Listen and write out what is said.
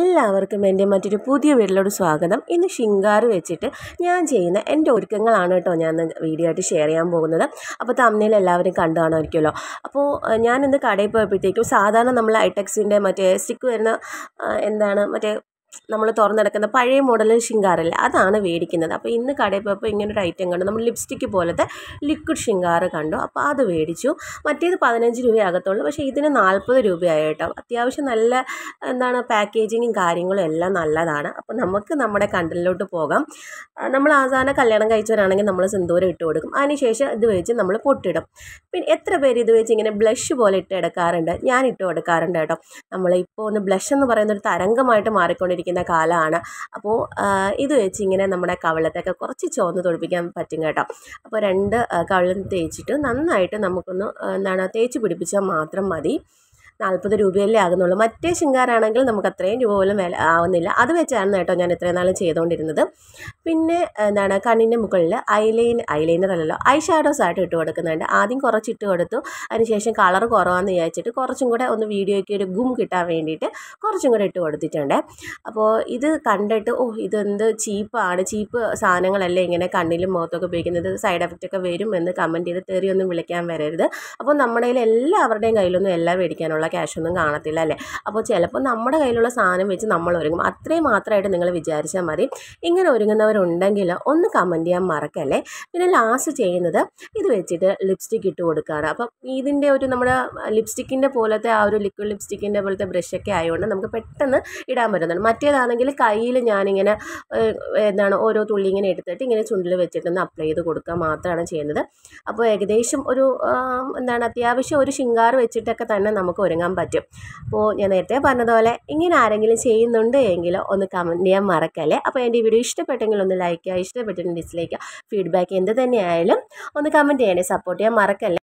എല്ലാവർക്കും എൻ്റെ മറ്റൊരു പുതിയ വീട്ടിലോട് സ്വാഗതം ഇന്ന് ഷിങ്കാറ് വെച്ചിട്ട് ഞാൻ ചെയ്യുന്ന എൻ്റെ ഒരുക്കങ്ങളാണ് കേട്ടോ ഞാൻ ഇന്ന് വീഡിയോ ആയിട്ട് ഷെയർ ചെയ്യാൻ പോകുന്നത് അപ്പോൾ തമ്മിൽ എല്ലാവരും കണ്ടു കാണുമായിരിക്കുമല്ലോ അപ്പോൾ അഹ് ഞാൻ ഇന്ന് കടയിൽ പോയപ്പോഴത്തേക്കും സാധാരണ നമ്മൾ ഐടെക്സിൻ്റെ മറ്റേ സ്റ്റിക്ക് വരുന്ന ആ, എന്താണ് മറ്റേ നമ്മൾ തുറന്നെടുക്കുന്ന പഴയ മോഡൽ ഷിങ്കാറില്ല അതാണ് മേടിക്കുന്നത് അപ്പോൾ ഇന്ന് കടയിൽ പോയപ്പോൾ ഇങ്ങനെ ഒരു ഐറ്റം കണ്ടു നമ്മൾ ലിപ്സ്റ്റിക്ക് പോലത്തെ ലിക്വിഡ് ഷിങ്കാറ് കണ്ടു അപ്പോൾ അത് മേടിച്ചു മറ്റേത് പതിനഞ്ച് രൂപയാകത്തുള്ളൂ പക്ഷേ ഇതിന് നാൽപ്പത് രൂപയായി കേട്ടോ അത്യാവശ്യം നല്ല എന്താണ് പാക്കേജിങ്ങും കാര്യങ്ങളും എല്ലാം നല്ലതാണ് അപ്പോൾ നമുക്ക് നമ്മുടെ കണ്ടലിലോട്ട് പോകാം ആ, നമ്മൾ സാധാരണ കല്യാണം കഴിച്ചവരാണെങ്കിൽ നമ്മൾ സിന്ദൂരം ഇട്ട് കൊടുക്കും അതിനുശേഷം ഇത് വെച്ച് നമ്മൾ പൊട്ടിടും പിന്നെ എത്ര പേര് ഇത് വെച്ച് ഇങ്ങനെ ബ്ലഷ് പോലെ ഇട്ട് എടുക്കാറുണ്ട് ഞാൻ ഇട്ട് കൊടുക്കാറുണ്ട് കേട്ടോ നമ്മൾ ഇപ്പോൾ ഒന്ന് ബ്ലഷ് എന്ന് പറയുന്ന ഒരു തരംഗമായിട്ട് മാറിക്കൊണ്ടിരിക്കുന്ന കാലമാണ് അപ്പോൾ ആ, ഇത് വെച്ച് ഇങ്ങനെ നമ്മുടെ കവിളത്തൊക്കെ കുറച്ച് ചുവന്ന് തൊടിപ്പിക്കാൻ പറ്റും കേട്ടോ അപ്പോൾ രണ്ട് ആ, കവിളും തേച്ചിട്ട് നന്നായിട്ട് നമുക്കൊന്ന് ആ, എന്താണ് തേച്ച് പിടിപ്പിച്ചാൽ മാത്രം മതി നാൽപ്പത് രൂപയല്ലേ ആകുന്നുള്ളൂ മറ്റേ ശിങ്കാരാണെങ്കിൽ നമുക്ക് അത്രയും രൂപ പോലും വില ആവുന്നില്ല അത് വെച്ചാണ് കേട്ടോ ഞാൻ ഇത്രയും നാളും ചെയ്തുകൊണ്ടിരുന്നത് പിന്നെ എന്താണ് കണ്ണിൻ്റെ മുകളിൽ ഐലൈൻ ഐലൈനർ അല്ലല്ലോ ഐ ഷാഡോസ് ആയിട്ട് ഇട്ട് കൊടുക്കുന്നുണ്ട് ആദ്യം കുറച്ച് ഇട്ട് കൊടുത്തു അതിനുശേഷം കളർ കുറവാന്ന് വിചാരിച്ചിട്ട് കുറച്ചും കൂടെ ഒന്ന് വീഡിയോയ്ക്ക് ഒരു ഗും കിട്ടാൻ വേണ്ടിയിട്ട് കുറച്ചും കൂടെ ഇട്ട് കൊടുത്തിട്ടുണ്ട് അപ്പോൾ ഇത് കണ്ടിട്ട് ഓ ഇതെന്ത് ചീപ്പാണ് ചീപ്പ് സാധനങ്ങളല്ലേ ഇങ്ങനെ കണ്ണിലും മുഖത്തൊക്കെ ഉപയോഗിക്കുന്നത് സൈഡ് എഫക്റ്റ് ഒക്കെ വരും എന്ന് കമൻറ്റ് ചെയ്ത് തെറിയൊന്നും വിളിക്കാൻ വരരുത് അപ്പോൾ നമ്മുടെ കയ്യിൽ എല്ലാവരുടെയും കയ്യിലൊന്നും എല്ലാം മേടിക്കാനുള്ള ക്യാഷൊന്നും കാണത്തില്ല അല്ലേ അപ്പോൾ ചിലപ്പോൾ നമ്മുടെ കയ്യിലുള്ള സാധനം വെച്ച് നമ്മൾ ഒരുങ്ങും അത്രയും മാത്രമായിട്ട് നിങ്ങൾ വിചാരിച്ചാൽ മതി ഇങ്ങനെ ഒരുങ്ങുന്നവരുണ്ടെങ്കിൽ ഒന്ന് കമൻറ്റ് ചെയ്യാൻ മറക്കല്ലേ പിന്നെ ലാസ്റ്റ് ചെയ്യുന്നത് ഇത് വെച്ചിട്ട് ലിപ്സ്റ്റിക് ഇട്ട് കൊടുക്കുകയാണ് അപ്പം ഇതിൻ്റെ ഒരു നമ്മുടെ ലിപ്സ്റ്റിക്കിൻ്റെ പോലത്തെ ആ ഒരു ലിക്വിഡ് ലിപ്സ്റ്റിക്കിൻ്റെ പോലത്തെ ബ്രഷൊക്കെ ആയതുകൊണ്ട് നമുക്ക് പെട്ടെന്ന് ഇടാൻ പറ്റുന്നുണ്ട് മറ്റേതാണെങ്കിൽ കയ്യിൽ ഞാനിങ്ങനെ ഏഹ്, എന്താണ് ഓരോ തുള്ളി ഇങ്ങനെ എടുത്തിട്ട് ഇങ്ങനെ ചുണ്ടിൽ വെച്ചിട്ടൊന്ന് അപ്ലൈ ചെയ്ത് കൊടുക്കുക മാത്രമാണ് ചെയ്യുന്നത് അപ്പോൾ ഏകദേശം ഒരു ആം, എന്താണ് അത്യാവശ്യം ഒരു ശിങ്കാറ് വെച്ചിട്ടൊക്കെ തന്നെ നമുക്ക് ഒരുങ്ങാൻ പറ്റും അപ്പോൾ ഞാൻ നേരത്തെ പറഞ്ഞതുപോലെ ഇങ്ങനെ ആരെങ്കിലും ചെയ്യുന്നുണ്ട് എങ്കിൽ ഒന്ന് കമൻറ്റ് ചെയ്യാൻ മറക്കല്ലേ അപ്പോൾ എൻ്റെ ഈ വീഡിയോ ഇഷ്ടപ്പെട്ടെങ്കിൽ ഒന്ന് ലൈക്ക് ചെയ്യുക ഇഷ്ടപ്പെട്ടിട്ടുണ്ടെങ്കിൽ ഡിസ്ലൈക്ക് ചെയ്യുക ഫീഡ്ബാക്ക് എന്ത് തന്നെയായാലും ഒന്ന് കമൻറ്റ് ചെയ്യണേ സപ്പോർട്ട് ചെയ്യാൻ മറക്കല്ലേ